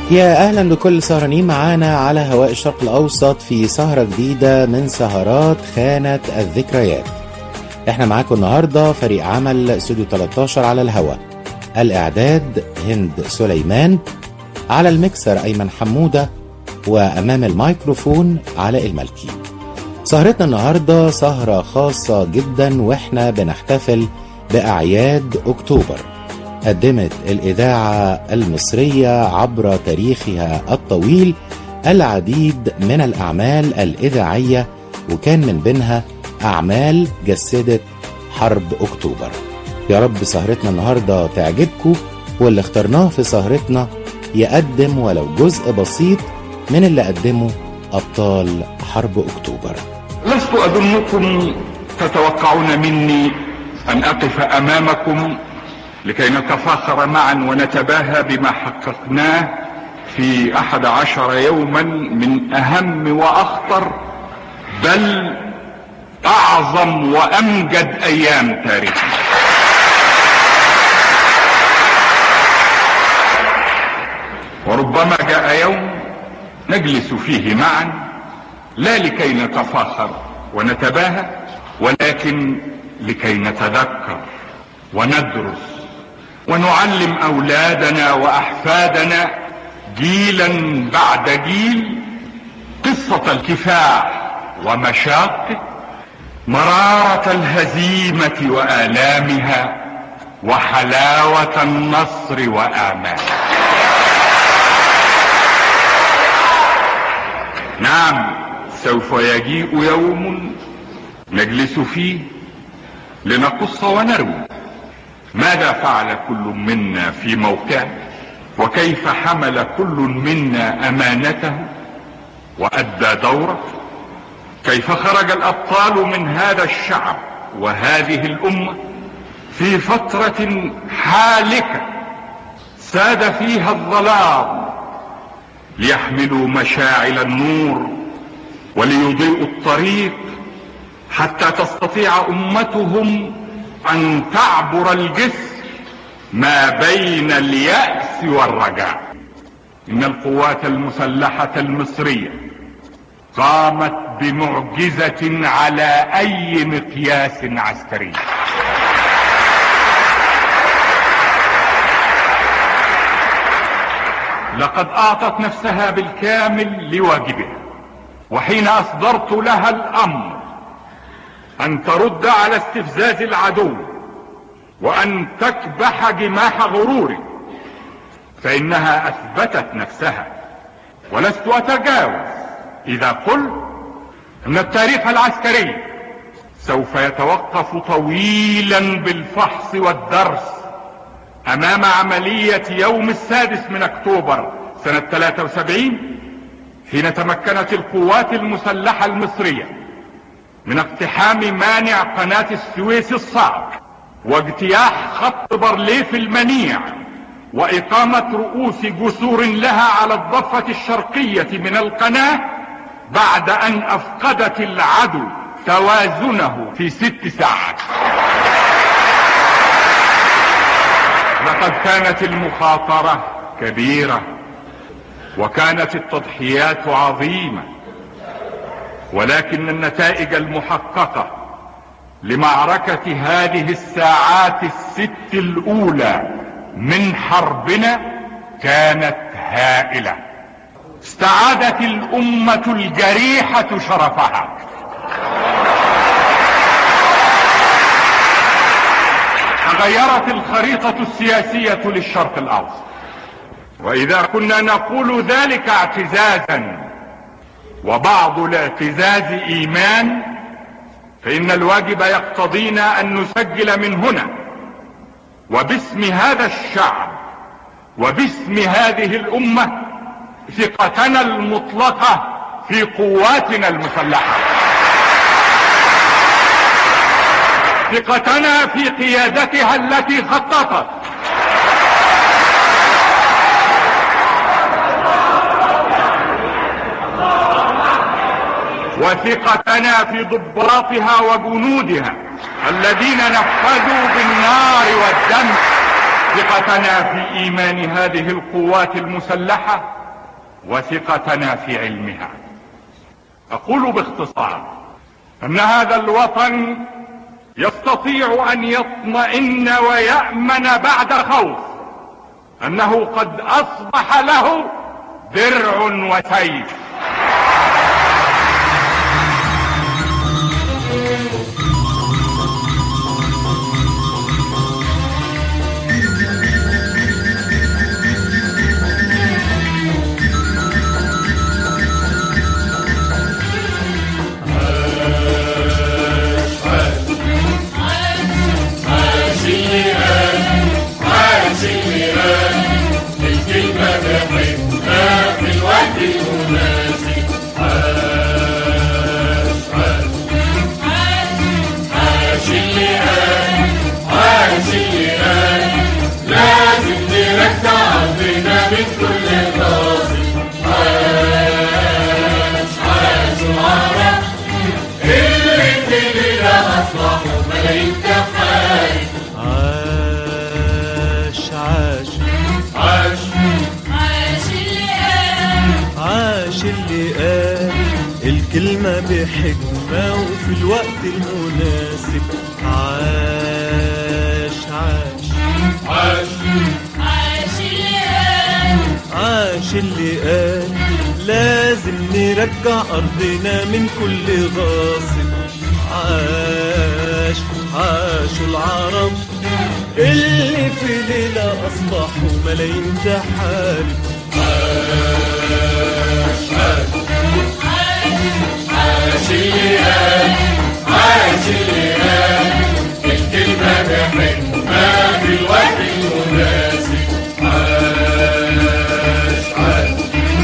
يا اهلا بكل سهرانين معانا على هواء الشرق الاوسط في سهره جديده من سهرات خانه الذكريات. احنا معاكم النهارده فريق عمل استوديو 13 على الهواء. الاعداد هند سليمان على المكسر ايمن حموده وامام الميكروفون علاء الملكي. سهرتنا النهارده سهره خاصه جدا واحنا بنحتفل باعياد اكتوبر. قدمت الإذاعة المصرية عبر تاريخها الطويل العديد من الأعمال الإذاعية وكان من بينها أعمال جسدت حرب أكتوبر يا رب سهرتنا النهاردة تعجبكم واللي اخترناه في سهرتنا يقدم ولو جزء بسيط من اللي قدمه أبطال حرب أكتوبر لست أظنكم تتوقعون مني أن أقف أمامكم لكي نتفاخر معا ونتباهى بما حققناه في أحد عشر يوما من أهم وأخطر بل أعظم وأمجد أيام تاريخنا وربما جاء يوم نجلس فيه معا لا لكي نتفاخر ونتباهى ولكن لكي نتذكر وندرس ونعلم اولادنا واحفادنا جيلا بعد جيل قصة الكفاح ومشاقه مرارة الهزيمة وآلامها وحلاوة النصر وآماله نعم سوف يجيء يوم نجلس فيه لنقص ونروي ماذا فعل كل منا في موقعه وكيف حمل كل منا امانته وادى دوره كيف خرج الابطال من هذا الشعب وهذه الامه في فتره حالكه ساد فيها الظلام ليحملوا مشاعل النور وليضيئوا الطريق حتى تستطيع امتهم ان تعبر الجسر ما بين اليأس والرجاء ان القوات المسلحة المصرية قامت بمعجزة على اي مقياس عسكري لقد اعطت نفسها بالكامل لواجبها وحين اصدرت لها الامر ان ترد على استفزاز العدو وان تكبح جماح غروره فانها اثبتت نفسها ولست اتجاوز اذا قلت ان التاريخ العسكري سوف يتوقف طويلا بالفحص والدرس امام عملية يوم السادس من اكتوبر سنة 73 حين تمكنت القوات المسلحة المصرية من اقتحام مانع قناة السويس الصعب واجتياح خط برليف المنيع واقامة رؤوس جسور لها على الضفة الشرقية من القناة بعد ان افقدت العدو توازنه في ست ساعات لقد كانت المخاطرة كبيرة وكانت التضحيات عظيمة ولكن النتائج المحققة لمعركة هذه الساعات الست الاولى من حربنا كانت هائلة استعادت الامة الجريحة شرفها تغيرت الخريطة السياسية للشرق الاوسط واذا كنا نقول ذلك اعتزازا وبعض الاعتزاز ايمان فان الواجب يقتضينا ان نسجل من هنا وباسم هذا الشعب وباسم هذه الامة ثقتنا المطلقة في قواتنا المسلحة ثقتنا في قيادتها التي خططت وثقتنا في ضباطها وجنودها الذين نفذوا بالنار والدم ثقتنا في ايمان هذه القوات المسلحه وثقتنا في علمها اقول باختصار ان هذا الوطن يستطيع ان يطمئن ويامن بعد خوف انه قد اصبح له درع وسيف عاش عاش عاش عاش اللي قال عاش اللي قال الكلمة بحكمة وفي الوقت المناسب عاش عاش عاش عاش اللي قال عاش اللي قال لازم نرجع أرضنا من كل غاصب عاش عاشوا العرب اللي في ليلة أصبحوا ملايين تحارب عاش اللي قال عاش اللي قال الكلمة بحكمة في الوقت المناسب عاش عاش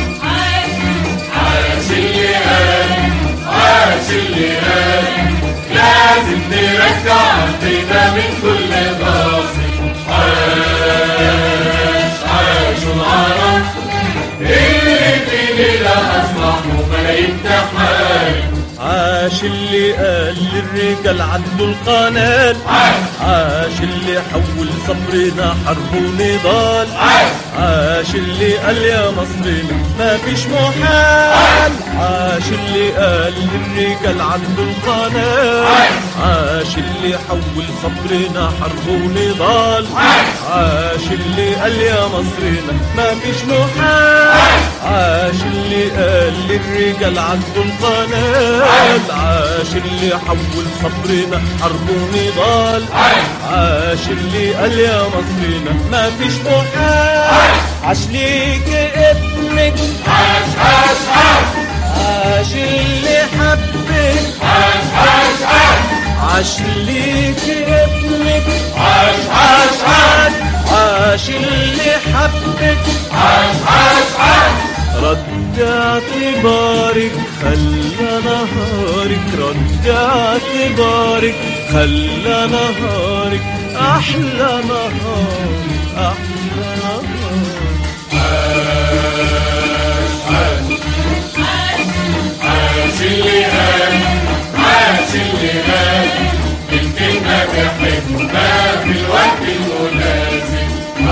عاش اللي قال عاش اللي قال لازم نرجع أرضنا من كل غاصب عاش عاشوا العرب اللي في ليلة أصبحوا ملايين تحارب عاش اللي قال للرجال عدوا القنال عاش اللي حول صبرنا حرب ونضال عاش اللي قال يا مصرنا ما فيش محال عاش اللي قال للرجال عدوا القنال عاش اللي حول صبرنا حرب ونضال عاش اللي قال يا مصرنا ما فيش محال عاش اللي قال للرجال عدوا القنال عاش اللي حول صبرنا حرب ونضال عاش اللي قال يا مصرنا ما فيش محال عاش ليك ابنك عاش عاش عاش عاش اللي حبك عاش عاش عاش عاش ليك ابنك عاش عاش عاش عاش اللي حبك عاش عاش عاش رد اعتبارك خلى نهارك رد اعتبارك خلى نهارك احلى نهار احلى نهار عاش اللي قال عاش اللي قال الكلمة بحكمة في الوقت المناسب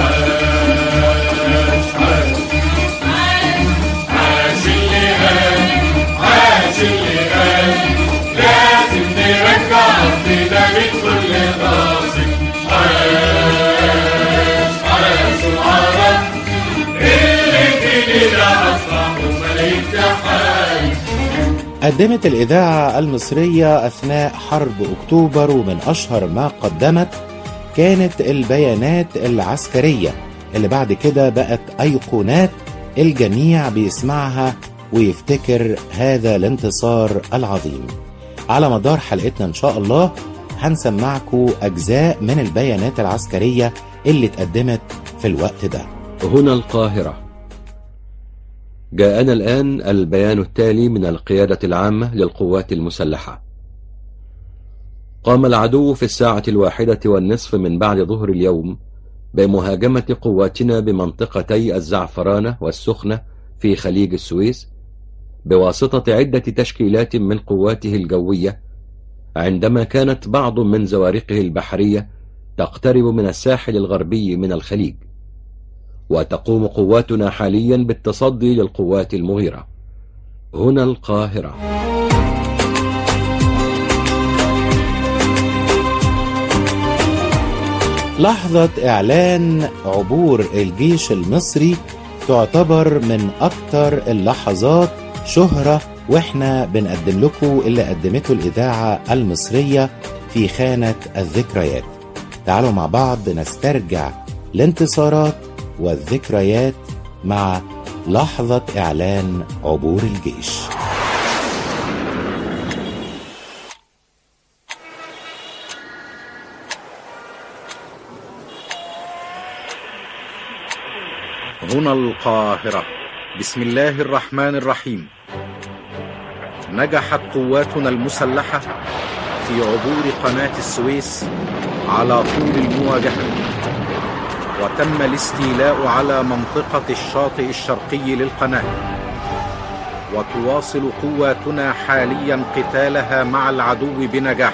عاش عاش عاش اللي قال عاش اللي قال لازم نرجع أرضنا من كل غاصب عاش عاش العرب اللي في ليلة أصبحوا ملايين تحارب قدمت الإذاعة المصرية أثناء حرب أكتوبر ومن أشهر ما قدمت كانت البيانات العسكرية اللي بعد كده بقت أيقونات الجميع بيسمعها ويفتكر هذا الانتصار العظيم على مدار حلقتنا إن شاء الله هنسمعكم أجزاء من البيانات العسكرية اللي اتقدمت في الوقت ده هنا القاهرة جاءنا الآن البيان التالي من القيادة العامة للقوات المسلحة قام العدو في الساعة الواحدة والنصف من بعد ظهر اليوم بمهاجمة قواتنا بمنطقتي الزعفرانة والسخنة في خليج السويس بواسطة عدة تشكيلات من قواته الجوية عندما كانت بعض من زوارقه البحرية تقترب من الساحل الغربي من الخليج وتقوم قواتنا حاليا بالتصدي للقوات المغيرة هنا القاهرة لحظة إعلان عبور الجيش المصري تعتبر من أكتر اللحظات شهرة وإحنا بنقدم لكم اللي قدمته الإذاعة المصرية في خانة الذكريات تعالوا مع بعض نسترجع الانتصارات والذكريات مع لحظة إعلان عبور الجيش هنا القاهرة بسم الله الرحمن الرحيم نجحت قواتنا المسلحة في عبور قناة السويس على طول المواجهة وتم الاستيلاء على منطقة الشاطئ الشرقي للقناة وتواصل قواتنا حاليا قتالها مع العدو بنجاح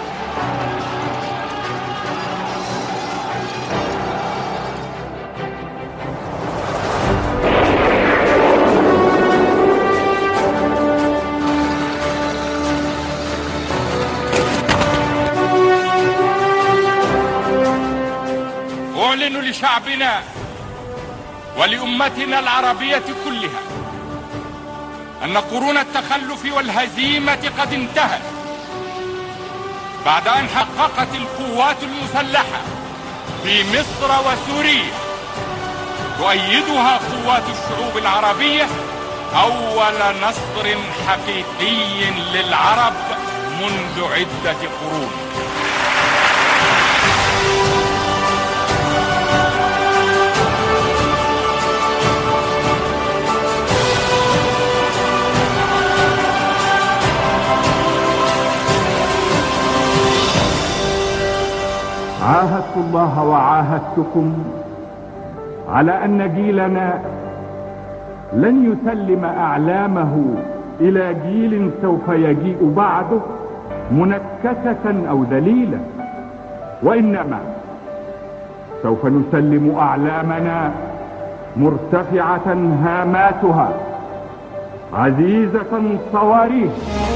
أعلن لشعبنا ولأمتنا العربية كلها أن قرون التخلف والهزيمة قد انتهت بعد أن حققت القوات المسلحة في مصر وسوريا تؤيدها قوات الشعوب العربية أول نصر حقيقي للعرب منذ عدة قرون عاهدت الله وعاهدتكم على ان جيلنا لن يسلم اعلامه الى جيل سوف يجيء بعده منكسه او ذليلا وانما سوف نسلم اعلامنا مرتفعه هاماتها عزيزه صواريخ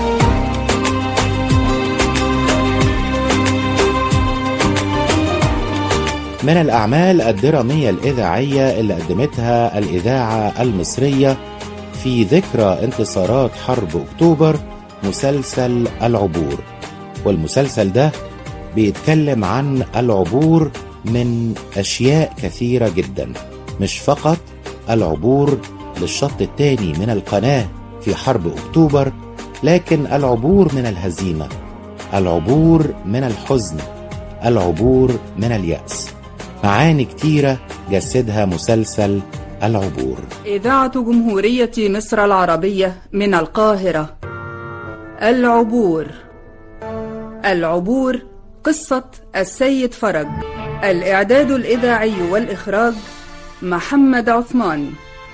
من الأعمال الدرامية الإذاعية اللي قدمتها الإذاعة المصرية في ذكرى انتصارات حرب أكتوبر مسلسل العبور والمسلسل ده بيتكلم عن العبور من أشياء كثيرة جدا مش فقط العبور للشط الثاني من القناة في حرب أكتوبر لكن العبور من الهزيمة العبور من الحزن العبور من اليأس معاني كتيرة جسدها مسلسل العبور إذاعة جمهورية مصر العربية من القاهرة العبور العبور قصة السيد فرج الإعداد الإذاعي والإخراج محمد عثمان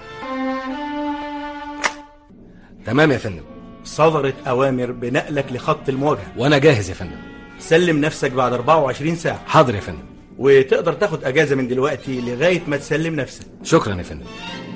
تمام يا فندم صدرت أوامر بنقلك لخط المواجهة وانا جاهز يا فندم سلم نفسك بعد 24 ساعة حاضر يا فندم وتقدر تاخد أجازة من دلوقتي لغاية ما تسلم نفسك شكرا يا فندم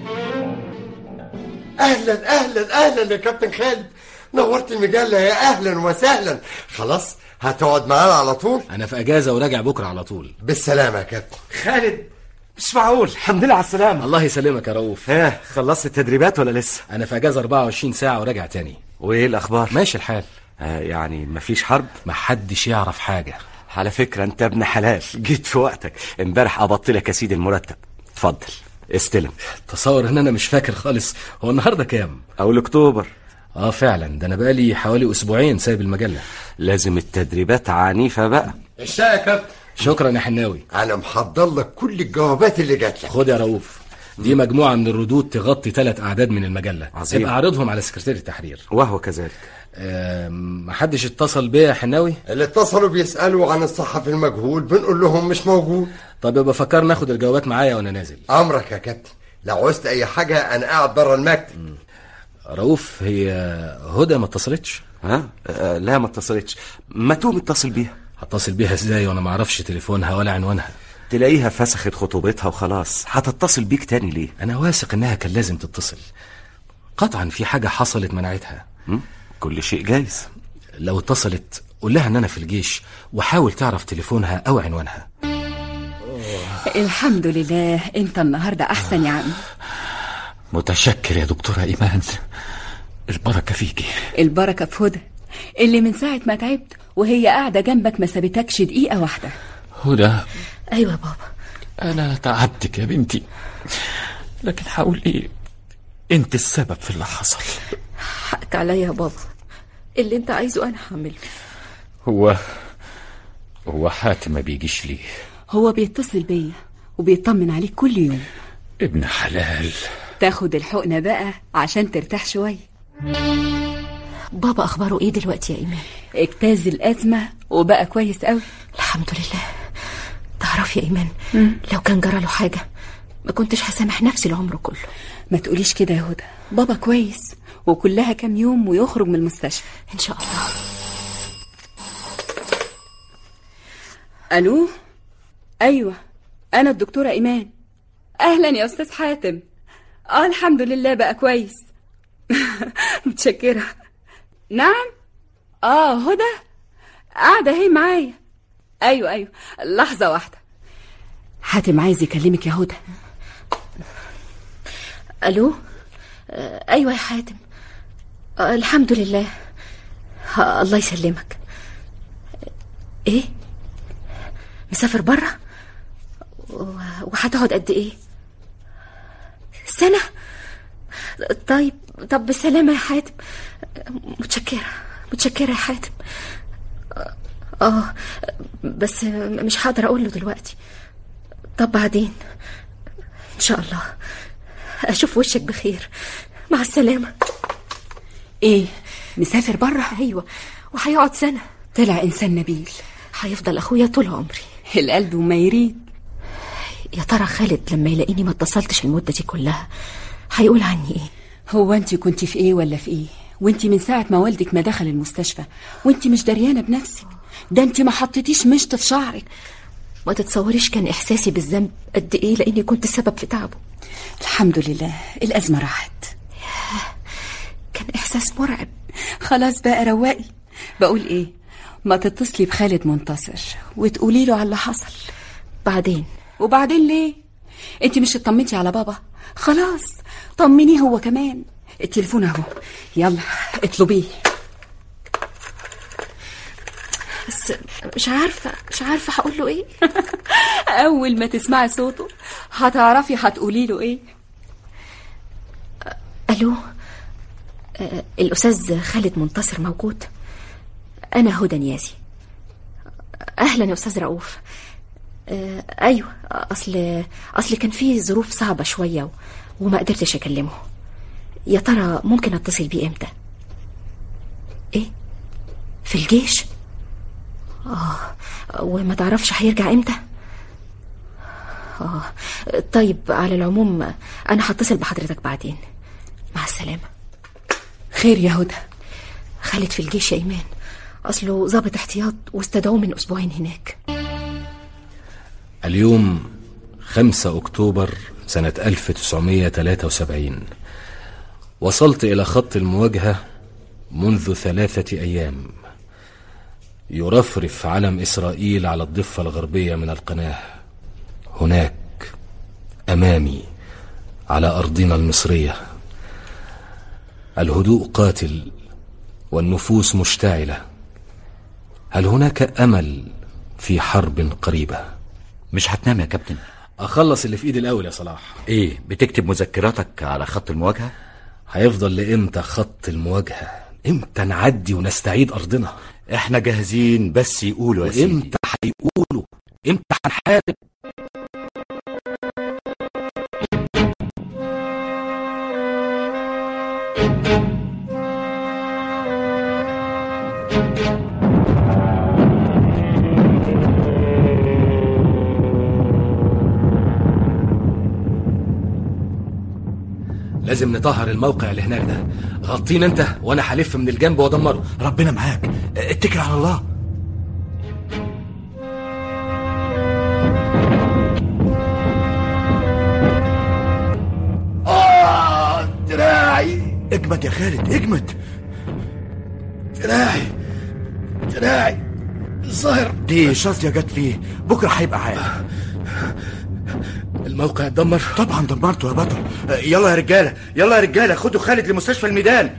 اهلا اهلا اهلا يا كابتن خالد نورت المجله يا اهلا وسهلا خلاص هتقعد معانا على طول انا في اجازه وراجع بكره على طول بالسلامه يا كابتن خالد مش معقول الحمد لله على السلامة الله يسلمك يا رؤوف ها خلصت التدريبات ولا لسه انا في اجازه 24 ساعه وراجع تاني وايه الأخبار ماشي الحال آه يعني مفيش حرب محدش يعرف حاجه على فكرة انت ابن حلال جيت في وقتك امبارح قبضت لك يا سيدي المرتب اتفضل استلم تصور ان انا مش فاكر خالص هو النهارده كام اول اكتوبر اه فعلا ده انا بقالي حوالي اسبوعين سايب المجله لازم التدريبات عنيفة بقى الشاي يا كابتن شكرا يا حناوي انا محضر لك كل الجوابات اللي جات لك خد يا رؤوف دي مجموعه من الردود تغطي ثلاث اعداد من المجله عظيم. ابقى اعرضهم على سكرتير التحرير وهو كذلك آم، محدش اتصل بيا يا حناوي اللي اتصلوا بيسالوا عن الصحفي المجهول بنقول لهم مش موجود طب يبقى فكر ناخد الجوابات معايا وانا نازل امرك يا كابتن لو عوزت اي حاجه انا قاعد بره المكتب رؤوف هي هدى ما اتصلتش ها آه لا ما اتصلتش ما تقوم اتصل بيها هتصل بيها ازاي وانا ما اعرفش تليفونها ولا عنوانها تلاقيها فسخت خطوبتها وخلاص هتتصل بيك تاني ليه انا واثق انها كان لازم تتصل قطعا في حاجه حصلت منعتها م? كل شيء جايز لو اتصلت قول لها ان انا في الجيش وحاول تعرف تليفونها او عنوانها الحمد لله انت النهارده احسن يا عم متشكر يا دكتورة إيمان البركة فيكي البركه في هدى اللي من ساعه ما تعبت وهي قاعده جنبك ما سابتكش دقيقه واحده هدى ايوه يا بابا أنا تعبتك يا بنتي لكن هقول إيه أنت السبب في اللي حصل حقك عليا يا بابا اللي انت عايزه انا هعمله هو هو حاتم ما بيجيش ليه هو بيتصل بيا وبيطمن عليك كل يوم ابن حلال تاخد الحقنه بقى عشان ترتاح شويه بابا اخباره ايه دلوقتي يا ايمان اجتاز الازمه وبقى كويس قوي الحمد لله تعرفي يا ايمان لو كان جرى له حاجه ما كنتش هسامح نفسي العمر كله ما تقوليش كده يا هدى بابا كويس وكلها كام يوم ويخرج من المستشفى ان شاء الله الو ايوه انا الدكتوره ايمان اهلا يا استاذ حاتم اه الحمد لله بقى كويس متشكره نعم اه هدى قاعده اهي معايا ايوه ايوه لحظه واحده حاتم عايز يكلمك يا هدى الو آه، ايوه يا حاتم آه، الحمد لله آه، الله يسلمك ايه مسافر بره و- وهتقعد قد ايه سنه طيب طب بالسلامه يا حاتم متشكره متشكره يا حاتم اه بس مش هقدر اقول له دلوقتي طب بعدين ان شاء الله اشوف وشك بخير مع السلامه ايه مسافر بره ايوه وهيقعد سنه طلع انسان نبيل هيفضل اخويا طول عمري القلب وما يريد يا ترى خالد لما يلاقيني ما اتصلتش المده دي كلها هيقول عني ايه هو انت كنت في ايه ولا في ايه وانت من ساعه ما والدك ما دخل المستشفى وانت مش دريانه بنفسك ده انت ما حطيتيش مشط في شعرك ما تتصوريش كان احساسي بالذنب قد ايه لاني كنت سبب في تعبه الحمد لله الازمه راحت كان احساس مرعب خلاص بقى رواقي بقول ايه ما تتصلي بخالد منتصر وتقولي له على اللي حصل بعدين وبعدين ليه انت مش اطمنتي على بابا خلاص طمنيه هو كمان التليفون اهو يلا اطلبيه بس مش عارفه مش عارفه هقول له ايه اول ما تسمعي صوته هتعرفي هتقولي له ايه الو آه، الاستاذ خالد منتصر موجود انا هدى نيازي اهلا يا استاذ رؤوف آه، ايوه اصل اصل كان في ظروف صعبه شويه و- وما قدرتش اكلمه يا ترى ممكن اتصل بيه امتى ايه في الجيش اه وما تعرفش هيرجع امتى اه طيب على العموم انا هتصل بحضرتك بعدين مع السلامه خير يا هدى خالد في الجيش يا ايمان اصله ضابط احتياط واستدعوه من اسبوعين هناك اليوم 5 أكتوبر سنة 1973 وصلت إلى خط المواجهة منذ ثلاثة أيام يرفرف علم إسرائيل على الضفة الغربية من القناة هناك أمامي على أرضنا المصرية الهدوء قاتل والنفوس مشتعلة هل هناك أمل في حرب قريبة؟ مش هتنام يا كابتن أخلص اللي في إيدي الأول يا صلاح ايه بتكتب مذكراتك على خط المواجهة هيفضل لإمتى خط المواجهة إمتى نعدي ونستعيد أرضنا احنا جاهزين بس يقولوا يا سيدي وإمتى هيقولوا إمتى هنحارب لازم نطهر الموقع اللي هناك ده غطينا انت وانا هلف من الجنب وادمره ربنا معاك اتكل على الله اجمد يا خالد اجمد دراعي دراعي الظاهر دي شظية جت فيه بكرة هيبقى عال الموقع اتدمر طبعا دمرته يا بطل آه، يلا يا رجالة يلا يا رجالة خدوا خالد لمستشفى الميدان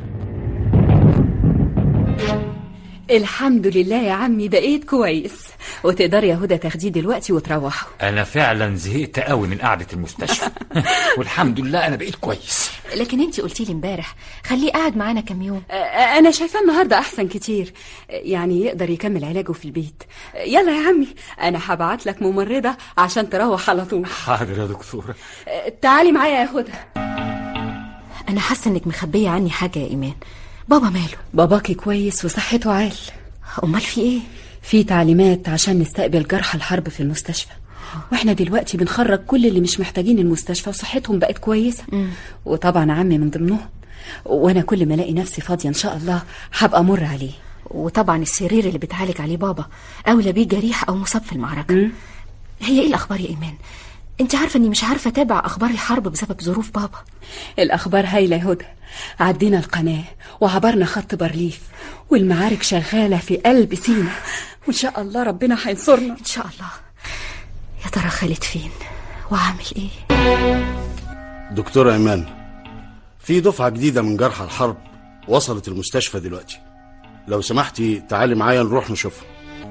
الحمد لله يا عمي بقيت كويس وتقدري يا هدى تاخديه دلوقتي وتروحوا انا فعلا زهقت قوي من قعده المستشفى والحمد لله انا بقيت كويس لكن انت قلتي لي امبارح خليه قاعد معانا كام يوم آه، انا شايفاه النهارده احسن كتير آه، يعني يقدر يكمل علاجه في البيت آه، يلا يا عمي انا هبعت لك ممرضه عشان تروح على طول حاضر يا دكتوره آه، تعالي معايا يا هدى انا حاسه انك مخبيه عني حاجه يا ايمان بابا ماله باباكي كويس وصحته عال امال في ايه في تعليمات عشان نستقبل جرحى الحرب في المستشفى واحنا دلوقتي بنخرج كل اللي مش محتاجين المستشفى وصحتهم بقت كويسه وطبعا عمي من ضمنهم وانا كل ما الاقي نفسي فاضيه ان شاء الله هبقى امر عليه وطبعا السرير اللي بتعالج عليه بابا اولى بيه جريح او مصاب في المعركه هي ايه الاخبار يا ايمان انت عارفه اني مش عارفه اتابع اخبار الحرب بسبب ظروف بابا الاخبار هايله يا هدى عدينا القناه وعبرنا خط بارليف والمعارك شغاله في قلب سينا وان شاء الله ربنا هينصرنا ان شاء الله يا ترى خالد فين وعامل ايه دكتورة إيمان في دفعة جديدة من جرحى الحرب وصلت المستشفى دلوقتي لو سمحتي تعالي معايا نروح نشوفها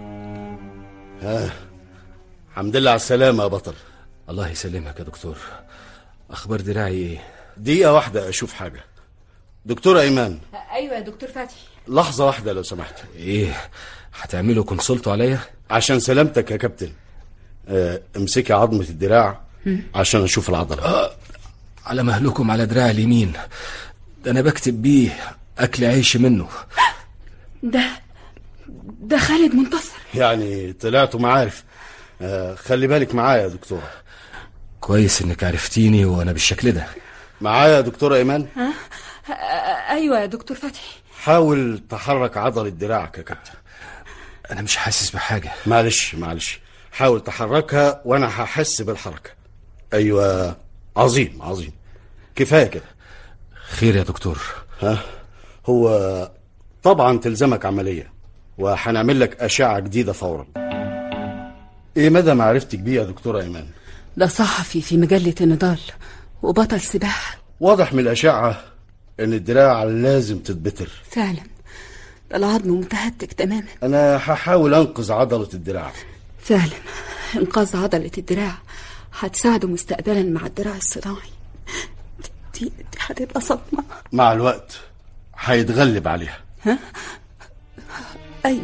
ها الحمد لله على السلامة يا بطل الله يسلمك يا دكتور اخبار دراعي ايه دقيقة واحدة أشوف حاجة دكتورة إيمان ايوه يا دكتور فتحي لحظة واحدة لو سمحتي ايه هتعملوا كونسلتوا عليا عشان سلامتك يا كابتن آه، امسكي عظمة الدراع مم. عشان أشوف العضلة آه على مهلكم على دراعي اليمين ده انا بكتب بيه اكل عيش منه ده ده خالد منتصر يعني طلعتوا معارف آه، خلي بالك معايا يا دكتورة كويس انك عرفتيني وانا بالشكل ده معايا يا دكتورة إيمان ها آه، ايوه يا دكتور فتحي حاول تحرك عضلة دراعك يا كابتن أنا مش حاسس بحاجة معلش معلش حاول تحركها وأنا هحس بالحركة أيوة عظيم عظيم كفاية كده خير يا دكتور ها هو طبعا تلزمك عملية وهنعمل لك أشعة جديدة فورا إيه مدى معرفتك بيه يا دكتورة إيمان ده صحفي في مجله النضال وبطل سباحه واضح من الأشعة إن الدراع لازم تتبتر فعلا ده العظم متهتك تماما أنا هحاول أنقذ عضلة الدراع فعلا انقاذ عضله الدراع هتساعده مستقبلا مع الدراع الصناعي دي, دي هتبقى صدمه مع الوقت هيتغلب عليها ها ايوه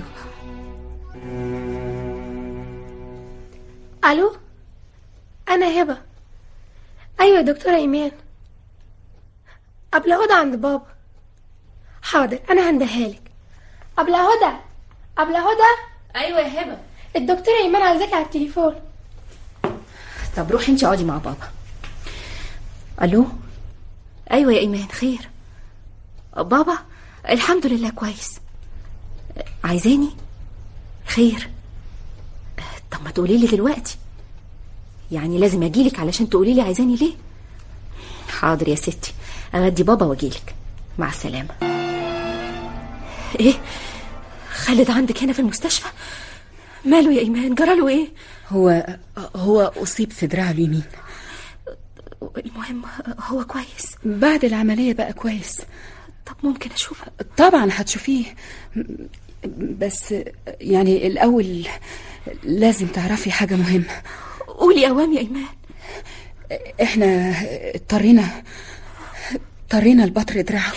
الو انا هبه ايوه يا دكتوره ايمان قبل هدى عند بابا حاضر انا هندهالك قبل هدى قبل هدى ايوه يا هبه الدكتوره ايمان عايزاكي على التليفون طب روحي انت اقعدي مع بابا الو ايوه يا ايمان خير بابا الحمد لله كويس عايزاني خير طب ما تقولي لي دلوقتي يعني لازم اجيلك علشان تقولي لي عايزاني ليه حاضر يا ستي اغدي بابا واجيلك مع السلامه ايه خالد عندك هنا في المستشفى ماله يا ايمان جراله ايه هو هو اصيب في دراعه اليمين المهم هو كويس بعد العمليه بقى كويس طب ممكن اشوفه طبعا هتشوفيه بس يعني الاول لازم تعرفي حاجه مهمه قولي اوام يا ايمان احنا اضطرينا اضطرينا لبطر دراعه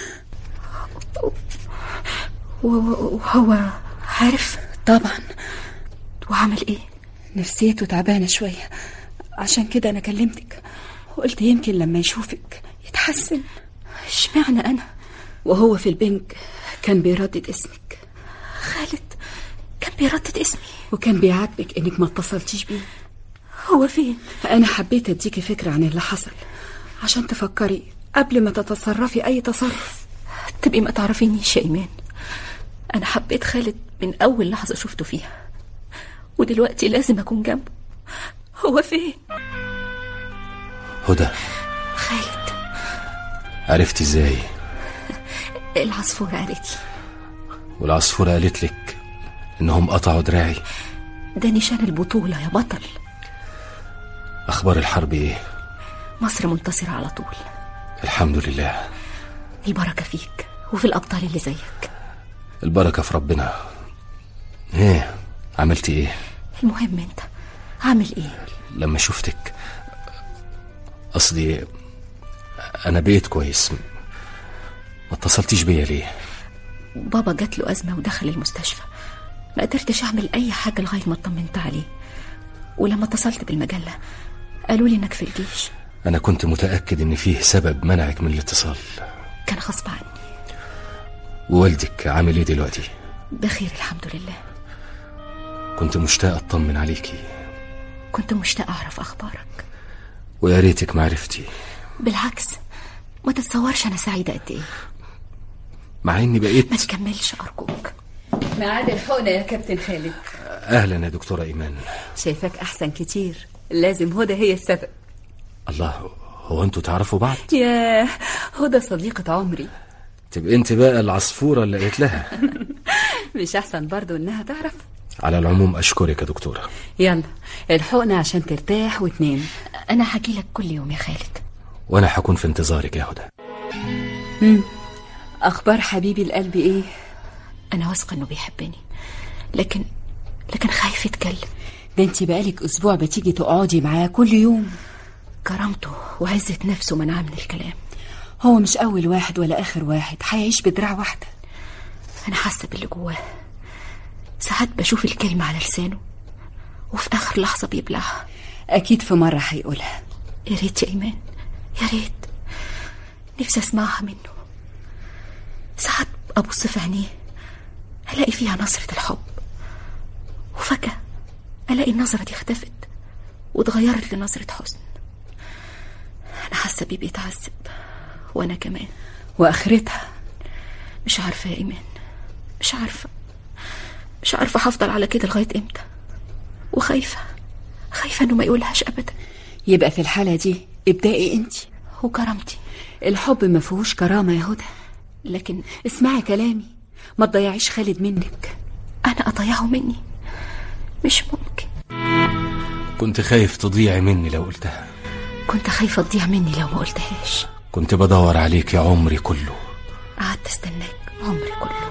وهو عارف طبعا وعمل ايه نفسيته تعبانه شويه عشان كده انا كلمتك وقلت يمكن لما يشوفك يتحسن اشمعنى انا وهو في البنك كان بيردد اسمك خالد كان بيردد اسمي وكان بيعاتبك انك ما اتصلتيش بيه هو فين انا حبيت اديكي فكره عن اللي حصل عشان تفكري قبل ما تتصرفي اي تصرف تبقي ما تعرفينيش يا ايمان انا حبيت خالد من اول لحظه شفته فيها ودلوقتي لازم اكون جنبه هو فين هدى خالد عرفتي ازاي العصفورة قالت لي والعصفورة قالت لك إنهم قطعوا دراعي ده نشان البطولة يا بطل أخبار الحرب إيه؟ مصر منتصرة على طول الحمد لله البركة فيك وفي الأبطال اللي زيك البركة في ربنا إيه عملتي إيه؟ المهم انت عامل ايه لما شفتك قصدي أنا بقيت كويس ما اتصلتيش بيا ليه؟ بابا جات له أزمة ودخل المستشفى ما قدرتش أعمل أي حاجة لغاية ما اطمنت عليه ولما اتصلت بالمجلة قالوا لي إنك في الجيش أنا كنت متأكد إن فيه سبب منعك من الاتصال كان غصب عني ووالدك عامل إيه دلوقتي؟ بخير الحمد لله كنت مشتاق أطمن عليكي كنت مشتاقة أعرف أخبارك ويا ريتك معرفتي بالعكس ما تتصورش أنا سعيدة قد إيه مع إني بقيت ما تكملش أرجوك ميعاد الحقنة يا كابتن خالد أهلا يا دكتورة إيمان شايفاك أحسن كتير لازم هدى هي السبب الله هو أنتوا تعرفوا بعض؟ ياه هدى صديقة عمري تبقى أنت بقى العصفورة اللي قالت لها مش أحسن برضو إنها تعرف على العموم أشكرك يا دكتورة يلا الحقنة عشان ترتاح وتنام أنا هحكي لك كل يوم يا خالد وأنا هكون في انتظارك يا هدى مم. أخبار حبيبي القلب إيه؟ أنا واثقة إنه بيحبني لكن لكن خايف يتكلم ده انت بقالك أسبوع بتيجي تقعدي معاه كل يوم كرامته وعزة نفسه منعاه من الكلام هو مش أول واحد ولا آخر واحد هيعيش بدراع واحدة أنا حاسة باللي جواه ساعات بشوف الكلمة على لسانه وفي آخر لحظة بيبلعها أكيد في مرة هيقولها يا ريت يا إيمان يا ريت نفسي أسمعها منه ساعات أبص في عينيه ألاقي فيها نظرة الحب وفجأة ألاقي النظرة دي اختفت واتغيرت لنظرة حزن أنا حاسة بيه بيتعذب وأنا كمان وآخرتها مش عارفة يا إيمان مش عارفة مش عارفة هفضل على كده لغاية إمتى وخايفة خايفة إنه ما يقولهاش أبدا يبقى في الحالة دي ابدأي انت وكرامتي الحب ما فيهوش كرامة يا هدى لكن اسمعي كلامي ما تضيعيش خالد منك أنا أضيعه مني مش ممكن كنت خايف تضيعي مني لو قلتها كنت خايفة تضيع مني لو ما قلتهاش كنت بدور عليك يا عمري كله قعدت استناك عمري كله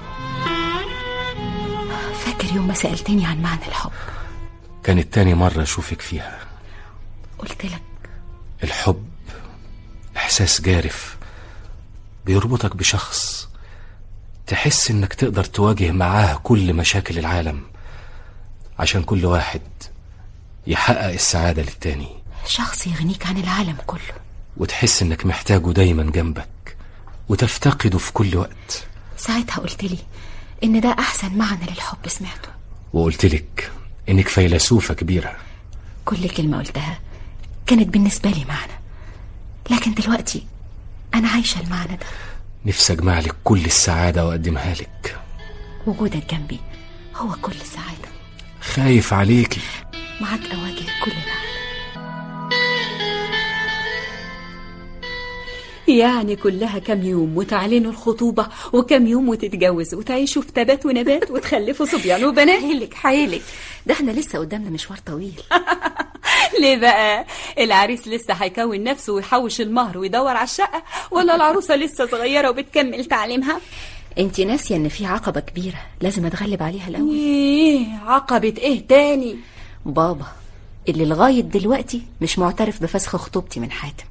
فاكر يوم ما سألتني عن معنى الحب كانت تاني مرة أشوفك فيها قلت لك الحب إحساس جارف بيربطك بشخص تحس إنك تقدر تواجه معاه كل مشاكل العالم عشان كل واحد يحقق السعادة للتاني شخص يغنيك عن العالم كله وتحس إنك محتاجه دايما جنبك وتفتقده في كل وقت ساعتها قلت لي إن ده أحسن معنى للحب سمعته وقلتلك إنك فيلسوفة كبيرة كل كلمة قلتها كانت بالنسبة لي معنى لكن دلوقتي أنا عايشة المعنى ده نفسي أجمع لك كل السعادة وأقدمها لك وجودك جنبي هو كل السعادة خايف عليكي معاك أواجه كل العالم يعني كلها كام يوم وتعلنوا الخطوبة وكام يوم وتتجوزوا وتعيشوا في تبات ونبات وتخلفوا صبيان وبنات حيلك حيلك ده احنا لسه قدامنا مشوار طويل ليه بقى العريس لسه هيكون نفسه ويحوش المهر ويدور على الشقة ولا العروسة لسه صغيرة وبتكمل تعليمها انت ناسية ان في عقبة كبيرة لازم اتغلب عليها الاول ايه عقبة ايه تاني بابا اللي لغاية دلوقتي مش معترف بفسخ خطوبتي من حاتم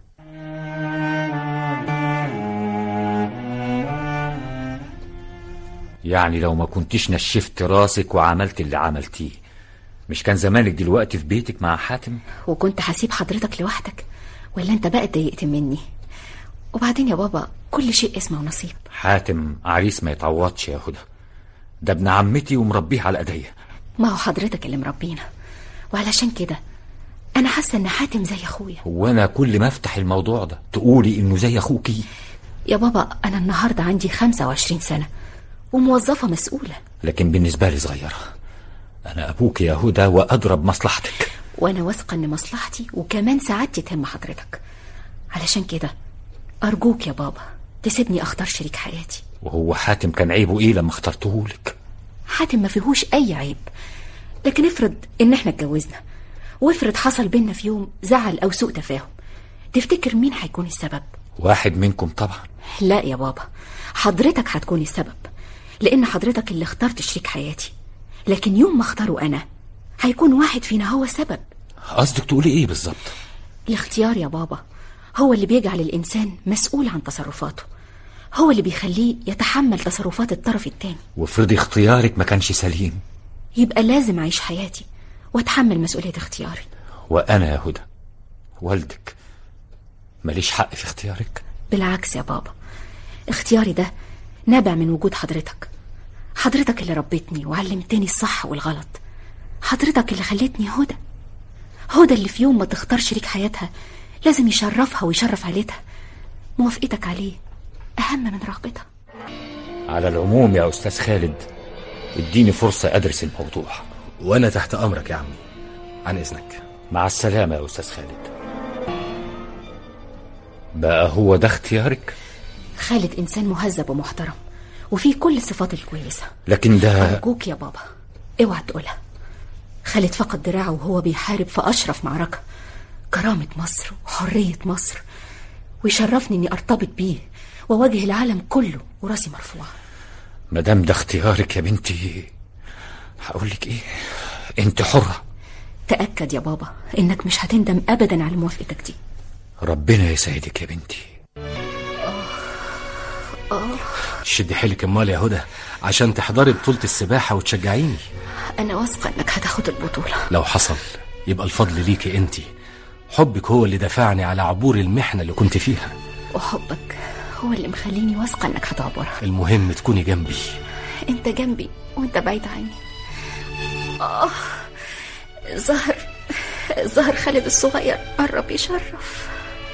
يعني لو ما كنتش نشفت راسك وعملت اللي عملتيه مش كان زمانك دلوقتي في بيتك مع حاتم وكنت هسيب حضرتك لوحدك ولا انت بقى اتضايقت مني وبعدين يا بابا كل شيء اسمه نصيب حاتم عريس ما يتعوضش يا هدى ده ابن عمتي ومربيه على ايديا ما هو حضرتك اللي مربينا وعلشان كده انا حاسه ان حاتم زي اخويا وانا كل ما افتح الموضوع ده تقولي انه زي اخوكي يا بابا انا النهارده عندي 25 سنه وموظفه مسؤوله لكن بالنسبه لي صغيره انا ابوك يا هدى واضرب مصلحتك وانا واثقه ان مصلحتي وكمان سعادتي تهم حضرتك علشان كده ارجوك يا بابا تسيبني اختار شريك حياتي وهو حاتم كان عيبه ايه لما اخترته لك حاتم ما فيهوش اي عيب لكن افرض ان احنا اتجوزنا وافرض حصل بينا في يوم زعل او سوء تفاهم تفتكر مين هيكون السبب واحد منكم طبعا لا يا بابا حضرتك هتكون السبب لان حضرتك اللي اخترت شريك حياتي لكن يوم ما اختاره انا هيكون واحد فينا هو السبب قصدك تقولي ايه بالظبط الاختيار يا بابا هو اللي بيجعل الانسان مسؤول عن تصرفاته هو اللي بيخليه يتحمل تصرفات الطرف التاني وافرضي اختيارك ما كانش سليم يبقى لازم اعيش حياتي واتحمل مسؤولية اختياري وانا يا هدى والدك ماليش حق في اختيارك بالعكس يا بابا اختياري ده نابع من وجود حضرتك حضرتك اللي ربيتني وعلمتني الصح والغلط حضرتك اللي خلتني هدى هدى اللي في يوم ما تختار شريك حياتها لازم يشرفها ويشرف عيلتها موافقتك عليه أهم من رغبتها على العموم يا استاذ خالد اديني فرصة ادرس الموضوع وانا تحت امرك يا عمي عن اذنك مع السلامة يا استاذ خالد بقى هو ده اختيارك خالد إنسان مهذب ومحترم وفيه كل الصفات الكويسة لكن ده أرجوك يا بابا اوعى تقولها خالد فقد دراعه وهو بيحارب في أشرف معركة كرامة مصر وحرية مصر ويشرفني إني أرتبط بيه وأواجه العالم كله وراسي مرفوعة مادام ده اختيارك يا بنتي هقول لك ايه انت حرة تأكد يا بابا إنك مش هتندم أبدا على موافقتك دي ربنا يسعدك يا بنتي آه شدي حيلك امال يا هدى عشان تحضري بطولة السباحة وتشجعيني أنا واثقة إنك هتاخد البطولة لو حصل يبقى الفضل ليكي انت حبك هو اللي دفعني على عبور المحنة اللي كنت فيها وحبك هو اللي مخليني واثقة إنك هتعبرها المهم تكوني جنبي أنت جنبي وأنت بعيد عني آه ظهر ظهر خالد الصغير قرب يشرف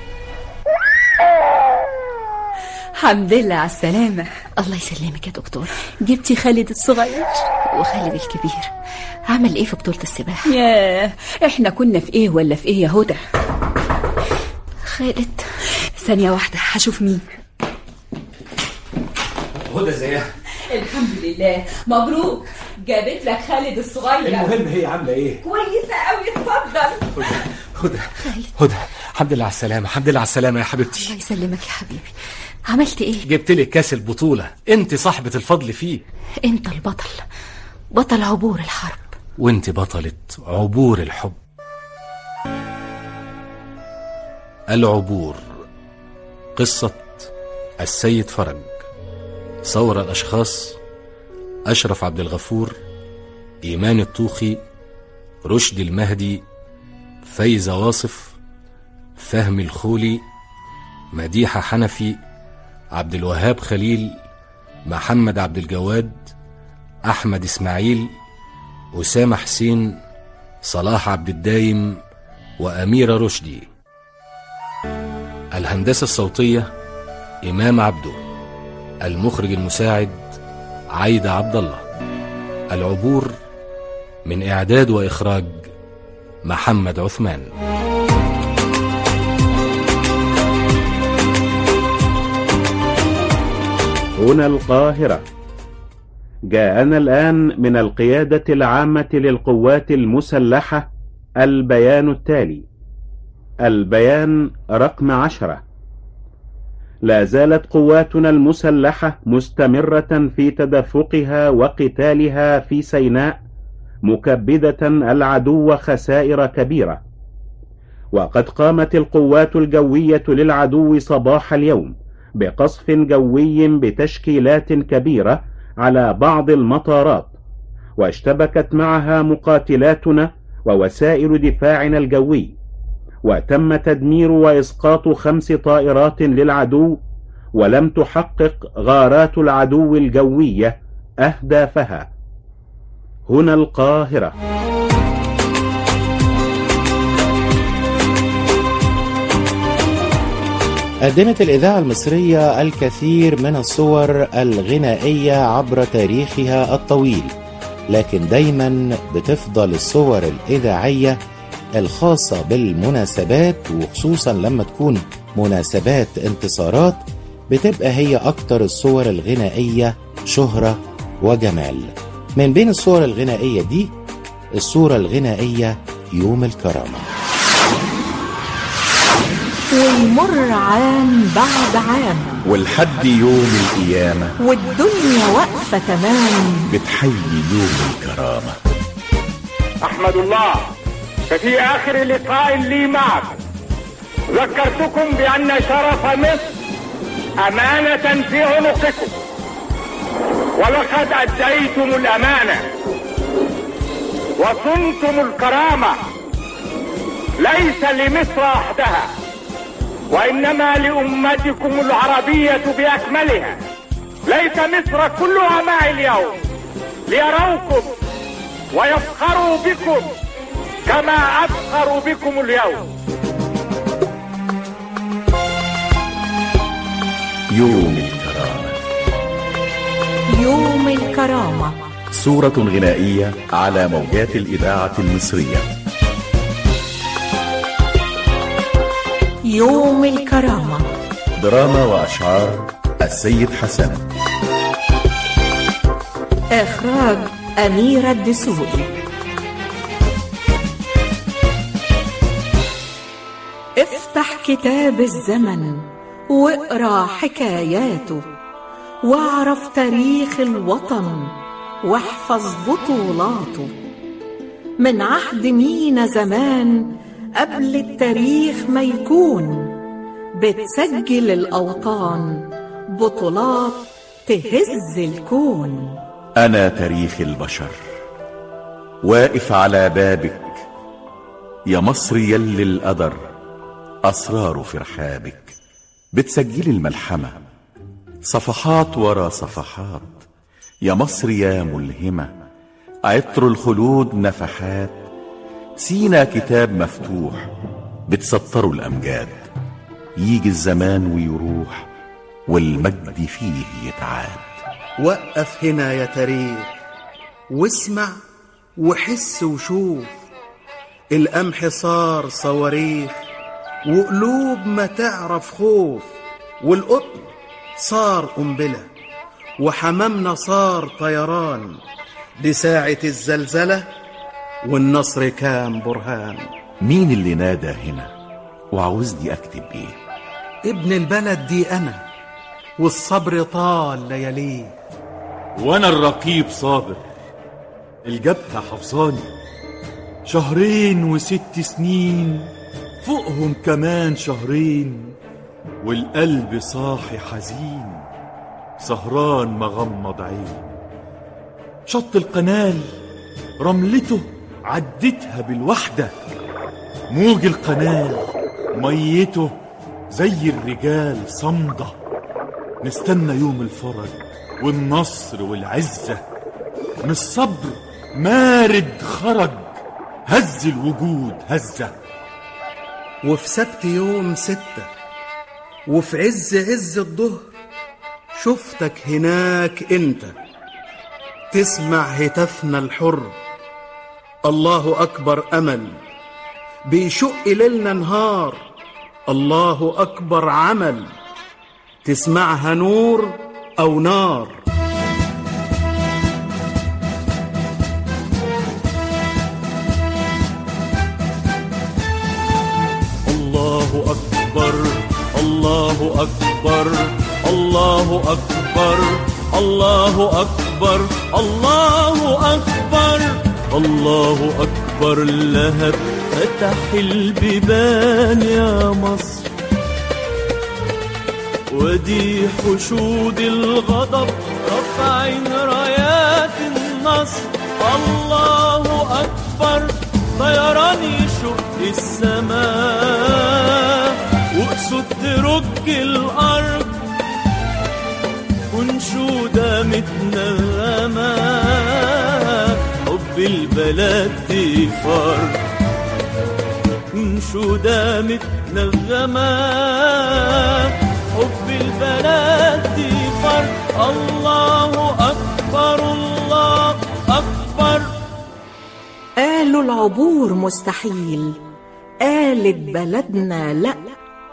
الحمد لله على السلامة الله يسلمك يا دكتور جبتي خالد الصغير وخالد الكبير عمل ايه في بطولة السباحة ياه احنا كنا في ايه ولا في ايه يا هدى خالد ثانية واحدة هشوف مين هدى زيها الحمد لله مبروك جابت لك خالد الصغير المهم هي عاملة ايه كويسة قوي اتفضل هدى هدى الحمد لله على السلامة الحمد لله على السلامة يا حبيبتي الله يسلمك يا حبيبي عملت ايه جبت لك كاس البطولة انت صاحبة الفضل فيه انت البطل بطل عبور الحرب وانت بطلة عبور الحب العبور قصة السيد فرج صور الأشخاص أشرف عبد الغفور إيمان الطوخي رشدي المهدي فايزة واصف فهمي الخولي مديحة حنفي عبد الوهاب خليل محمد عبد الجواد أحمد إسماعيل أسامة حسين صلاح عبد الدايم وأميرة رشدي الهندسة الصوتية إمام عبده المخرج المساعد عايدة عبد الله العبور من إعداد وإخراج محمد عثمان هنا القاهرة جاءنا الآن من القيادة العامة للقوات المسلحة البيان التالي البيان رقم عشرة لا زالت قواتنا المسلحة مستمرة في تدفقها وقتالها في سيناء مكبدة العدو خسائر كبيرة وقد قامت القوات الجوية للعدو صباح اليوم بقصف جوي بتشكيلات كبيرة على بعض المطارات واشتبكت معها مقاتلاتنا ووسائل دفاعنا الجوي وتم تدمير وإسقاط خمس طائرات للعدو ولم تحقق غارات العدو الجوية أهدافها هنا القاهرة قدمت الإذاعة المصرية الكثير من الصور الغنائية عبر تاريخها الطويل لكن دايما بتفضل الصور الإذاعية الخاصة بالمناسبات وخصوصا لما تكون مناسبات انتصارات بتبقى هي أكتر الصور الغنائية شهرة وجمال من بين الصور الغنائية دي الصورة الغنائية يوم الكرامة ويمر عام بعد عام والحد يوم القيامة والدنيا واقفة تمام بتحيي يوم الكرامة أحمد الله ففي آخر لقاء لي معكم ذكرتكم بأن شرف مصر أمانة في عنقكم ولقد أديتم الأمانة وصنتم الكرامة ليس لمصر وحدها وإنما لأمتكم العربية بأكملها ليس مصر كلها معي اليوم ليروكم ويفخروا بكم كما أفخر بكم اليوم يوم الكرامة يوم الكرامة صورة غنائية على موجات الإذاعة المصرية يوم الكرامة دراما وأشعار السيد حسن إخراج أميرة الدسوقي افتح كتاب الزمن واقرا حكاياته واعرف تاريخ الوطن واحفظ بطولاته من عهد مينا زمان قبل التاريخ ما يكون بتسجل الأوطان بطولات تهز الكون أنا تاريخ البشر واقف على بابك يا مصر يلي القدر أسرار في رحابك بتسجلي الملحمة صفحات ورا صفحات يا مصر يا ملهمة عطر الخلود نفحات سينا كتاب مفتوح بتسطروا الأمجاد يجي الزمان ويروح والمجد فيه يتعاد وقف هنا يا تاريخ واسمع وحس وشوف القمح صار صواريخ وقلوب ما تعرف خوف والقطن صار قنبلة وحمامنا صار طيران دي ساعة الزلزلة والنصر كان برهان مين اللي نادى هنا وعاوزني أكتب إيه ابن البلد دي أنا والصبر طال لياليه وانا الرقيب صابر الجبهة حفظاني شهرين وست سنين فوقهم كمان شهرين والقلب صاحي حزين سهران مغمض عين شط القنال رملته عدتها بالوحدة موج القنال ميته زي الرجال صمدة نستنى يوم الفرج والنصر والعزة من الصبر مارد خرج هز الوجود هزة وفي سبت يوم ستة وفي عز عز الظهر شفتك هناك انت تسمع هتافنا الحر الله أكبر أمل بيشق ليلنا نهار الله أكبر عمل تسمعها نور أو نار الله أكبر الله أكبر الله أكبر الله أكبر الله أكبر الله أكبر لهب فتح البيبان يا مصر ودي حشود الغضب رفعين رايات النصر الله أكبر طيران يشق السماء وأسود ترج الأرض ونشودة متنغمة حب البلد دي فرد نشودة متنغمة حب البلد دي فرد الله أكبر الله أكبر قالوا العبور مستحيل قالت بلدنا لأ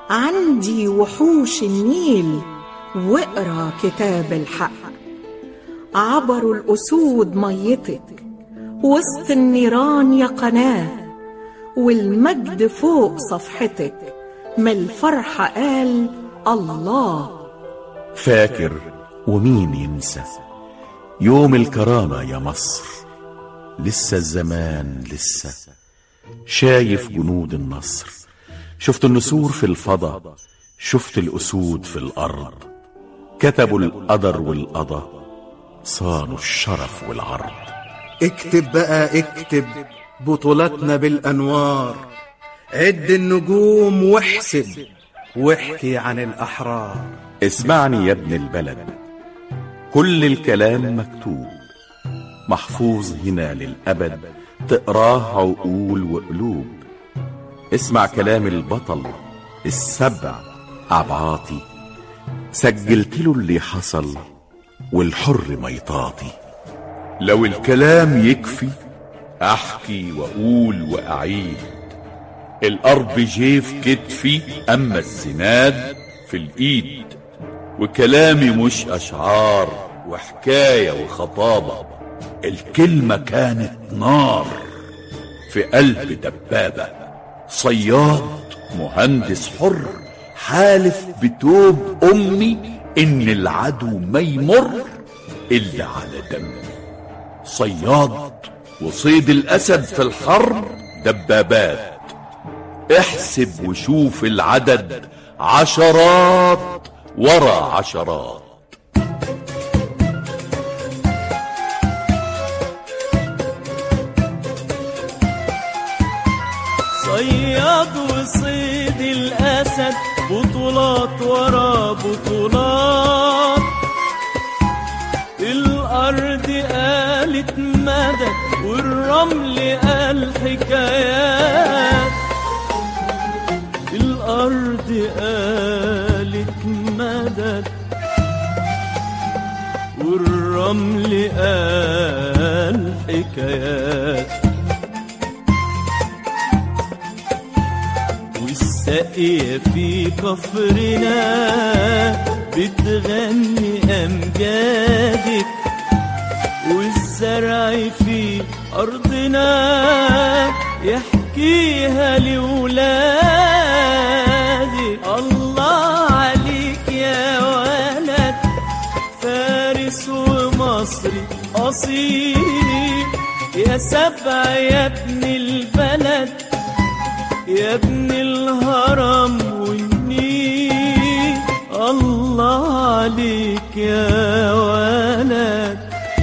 عندي وحوش النيل واقرا كتاب الحق عبروا الأسود ميتك وسط النيران يا قناة والمجد فوق صفحتك من الفرحة قال الله فاكر ومين ينسى يوم الكرامة يا مصر لسه الزمان لسه شايف جنود النصر شفت النسور في الفضا شفت الأسود في الأرض كتبوا القدر والقضا صانوا الشرف والعرض اكتب بقى اكتب بطولاتنا بالأنوار عد النجوم واحسب واحكي عن الأحرار اسمعني يا ابن البلد كل الكلام مكتوب محفوظ هنا للأبد تقراه عقول وقلوب اسمع كلام البطل السبع أبعاطي سجلت له اللي حصل والحر ما يطاطي لو الكلام يكفي أحكي وأقول وأعيد الأرض جيف كتفي أما الزناد في الإيد وكلامي مش أشعار وحكاية وخطابة الكلمة كانت نار في قلب دبابة صياد مهندس حر حالف بتوب أمي إن العدو ما يمر إلا على دمي صياد وصيد الأسد في الحرب دبابات احسب وشوف العدد عشرات ورا عشرات صياد وصيد الأسد بطولات ورا بطولات الأرض قالت مدد والرمل قال حكايات الأرض قالت مدد والرمل قال حكايات والساقية في كفرنا بتغني أمجادك والزرع في أرضنا يحكيها لولادك الله عليك يا ولد فارس ومصري أصيل يا سبع يا ابن البلد يا ابن الهرم والنيل الله عليك يا ولد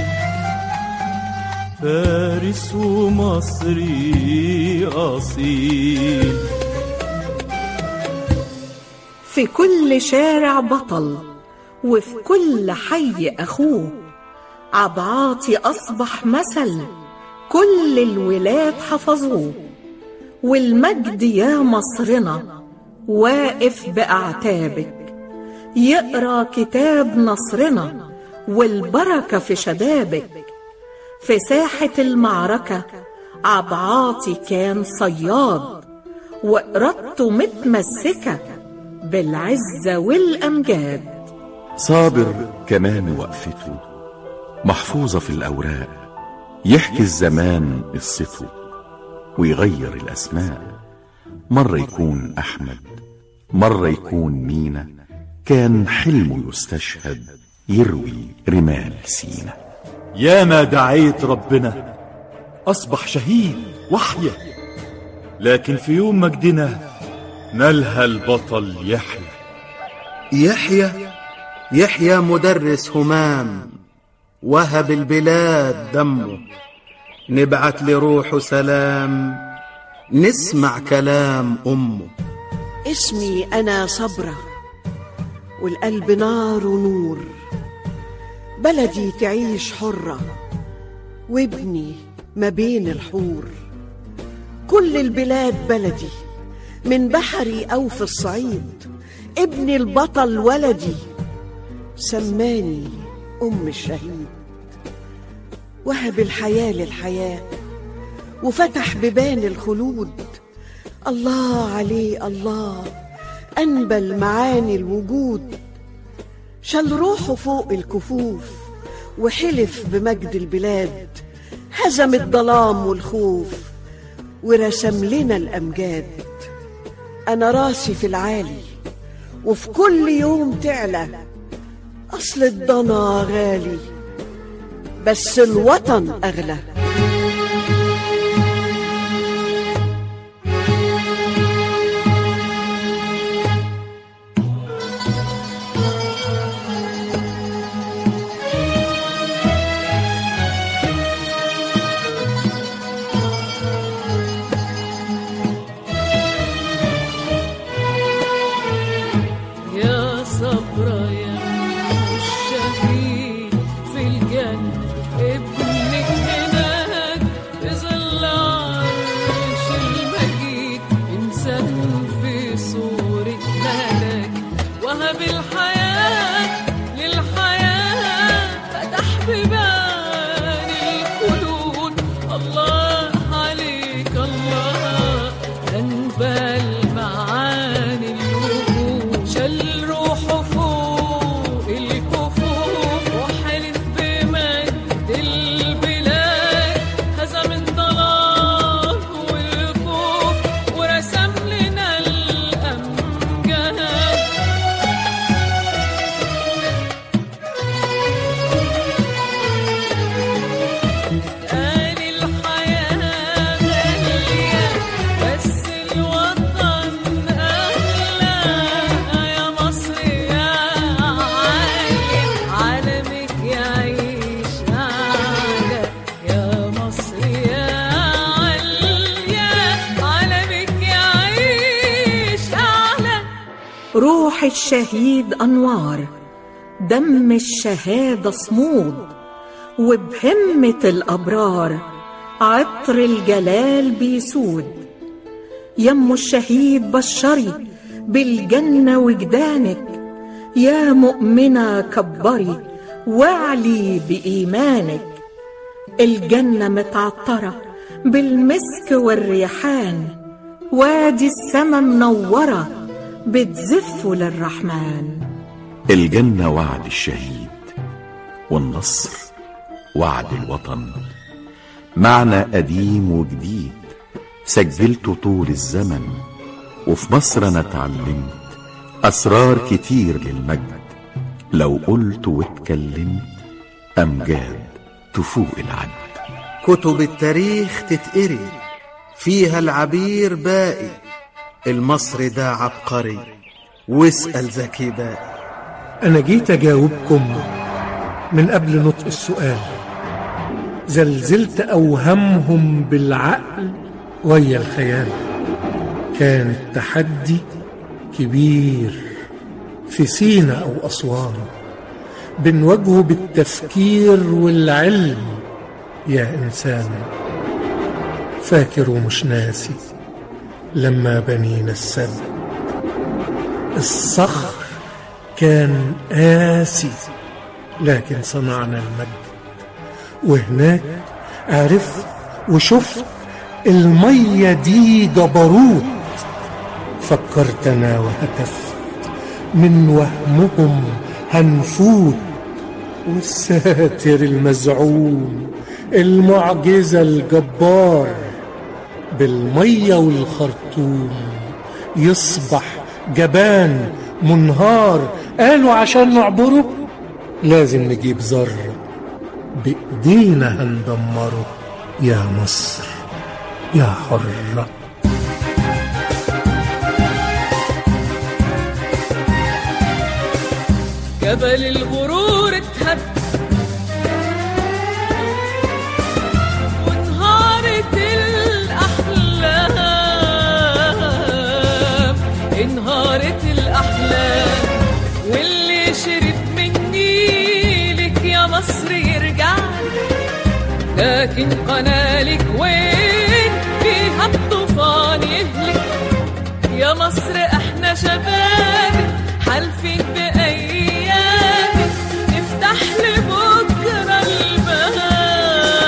فارس ومصري أصيل في كل شارع بطل وفي كل حي أخوه عبعاطي أصبح مثل كل الولاد حفظوه والمجد يا مصرنا واقف بأعتابك يقرا كتاب نصرنا والبركة في شبابك في ساحة المعركة عبعاطي كان صياد وإرادته متمسكة بالعزة والأمجاد صابر كمان وقفته محفوظة في الأوراق يحكي الزمان قصته ويغير الأسماء مرة يكون أحمد مرة يكون مينا كان حلمه يستشهد يروي رمال سينا يا ما دعيت ربنا أصبح شهيد وحيا لكن في يوم مجدنا نلهى البطل يحيى يحيى يحيى مدرس همام وهب البلاد دمه نبعت لروحه سلام نسمع كلام أمه اسمي أنا صبرة والقلب نار ونور بلدي تعيش حرة وابني ما بين الحور كل البلاد بلدي من بحري أو في الصعيد ابني البطل ولدي سماني أم الشهيد وهب الحياة للحياة وفتح بيبان الخلود الله عليه الله أنبى المعاني الوجود شال روحه فوق الكفوف وحلف بمجد البلاد هزم الظلام والخوف ورسم لنا الأمجاد أنا راسي في العالي وفي كل يوم تعلى أصل الضنا غالي بس الوطن أغلى يا صبرا يا الشهيد في الجنة ابنك هناك في ظل عرش المجيد إنسان في صورة ملاك وهب الحياة للحياة فتح بيبان الخلود الله عليك الله أنبى المعاني الوجود شال روحه فوق الكفوف وحلف بمجد البلاد هزم الظلام والخوف ورسم لنا الأمجاد قال الحياة غالية بس الوطن أغلى يا مصر يا عالية عالمك يعيش أعلى يا مصر يا عالية عالمك يعيش أعلى روح الشهيد أنوار دم الشهادة صمود وبهمة الأبرار عطر الجلال بيسود يم الشهيد بشري بالجنة وجدانك يا مؤمنة كبري واعلي بإيمانك الجنة متعطرة بالمسك والريحان وادي السما منورة بتزف للرحمن الجنة وعد الشهيد والنصر وعد الوطن معنى قديم وجديد سجلته طول الزمن وفي مصر انا اتعلمت اسرار كتير للمجد لو قلت واتكلمت امجاد تفوق العد كتب التاريخ تتقري فيها العبير باقي المصري ده عبقري واسأل زكي باقي أنا جيت أجاوبكم من قبل نطق السؤال زلزلت أوهامهم بالعقل ويا الخيال كان التحدي كبير في سينا أو أسوان بنواجهه بالتفكير والعلم يا إنسان فاكر ومش ناسي لما بنينا السد الصخر كان قاسي لكن صنعنا المجد وهناك عرفت وشفت المية دي جبروت فكرت أنا وهتفت من وهمهم هنفوت والساتر المزعوم المعجزة الجبار بالمية والخرطوم يصبح جبان منهار قالوا عشان نعبره لازم نجيب ذرة بإيدينا هندمره يا مصر يا حرة جبل الغرور اتهد وانهارت الأحلام انهارت الأحلام واللي شرب من نيلك يا مصر يرجع لكن قنالك وين فيها الطوفان يهلك يا مصر احنا شباب حالفين بأيامك نفتح لبكرة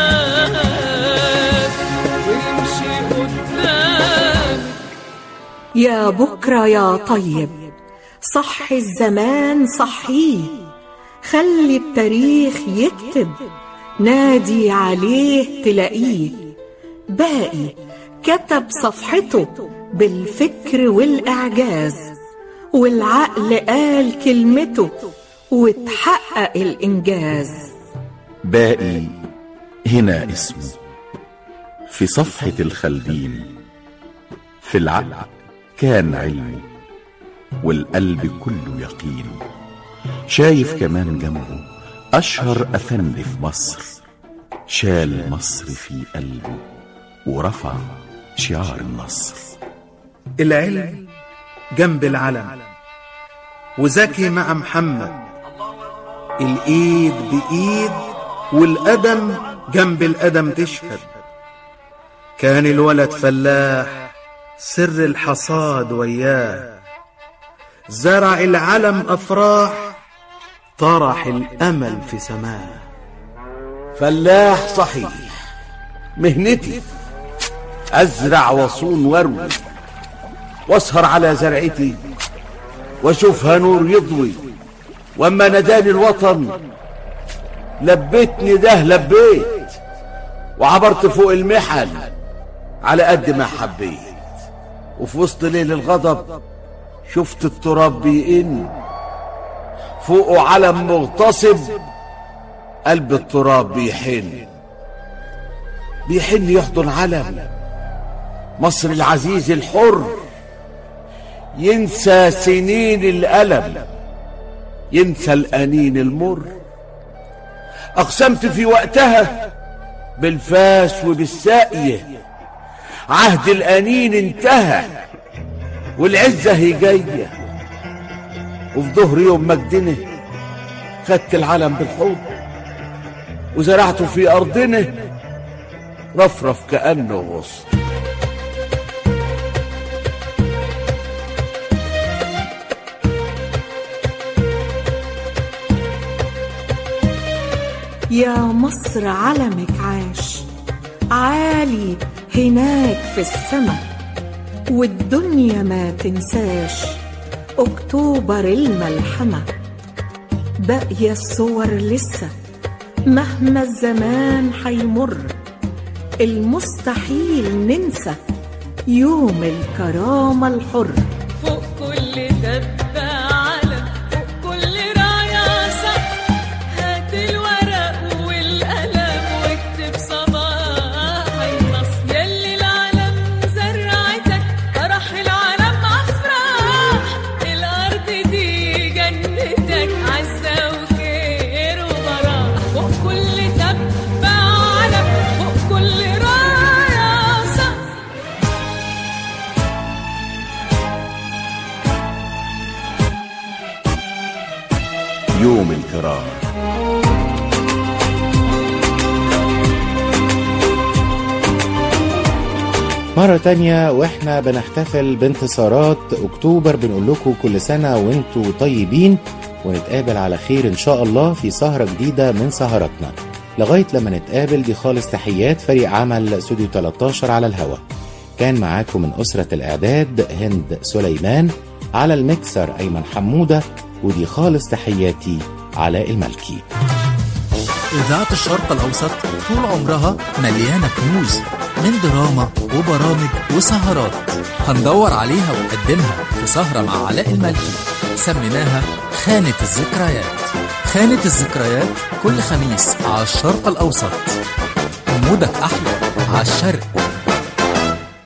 الباب ويمشي قدامك يا بكرة يا طيب صح الزمان صحيه خلي التاريخ يكتب نادي عليه تلاقيه باقي كتب صفحته بالفكر والإعجاز والعقل قال كلمته وتحقق الإنجاز باقي هنا اسمه في صفحة الخلدين في العقل كان علمه والقلب كله يقين شايف كمان جنبه أشهر أفندي في مصر شال مصر في قلبه ورفع شعار النصر العلم جنب العلم وزكي مع محمد الإيد بإيد والقدم جنب القدم تشهد كان الولد فلاح سر الحصاد وياه زرع العلم أفراح طرح الأمل في سماه فلاح صحيح مهنتي أزرع وصون واروي واسهر على زرعتي واشوفها نور يضوي واما ناداني الوطن لبيتني ده لبيت وعبرت فوق المحن على قد ما حبيت وفي وسط ليل الغضب شفت التراب بيئن فوقه علم مغتصب قلب التراب بيحن بيحن يحضن علم مصر العزيز الحر ينسى سنين الألم ينسى الأنين المر أقسمت في وقتها بالفاس وبالساقية عهد الأنين انتهى والعزة هي جاية وفي ظهر يوم مجدنا خدت العلم بالحب وزرعته في أرضنا رفرف كأنه غصن يا مصر علمك عاش عالي هناك في السما والدنيا ما تنساش اكتوبر الملحمة باقية الصور لسه مهما الزمان حيمر المستحيل ننسى يوم الكرامة الحر فوق كل دبة علم فوق كل راية صح هات الورق والقلم واكتب صباح النصر يلي العلم زرعتك فرح العالم أفراح الأرض دي جنتك عزة وخير وبراح فوق كل دبة علم فوق كل راية صح يوم الكرامة مرة تانية واحنا بنحتفل بانتصارات اكتوبر بنقول لكم كل سنة وانتوا طيبين ونتقابل على خير ان شاء الله في سهرة جديدة من سهراتنا لغاية لما نتقابل دي خالص تحيات فريق عمل استوديو 13 على الهوا كان معاكم من أسرة الإعداد هند سليمان على المكسر أيمن حمودة ودي خالص تحياتي علاء الملكي إذاعة الشرق الأوسط طول عمرها مليانة كنوز من دراما وبرامج وسهرات هندور عليها ونقدمها في سهرة مع علاء الملكي سميناها خانة الذكريات خانة الذكريات كل خميس على الشرق الأوسط مودك أحلى على الشرق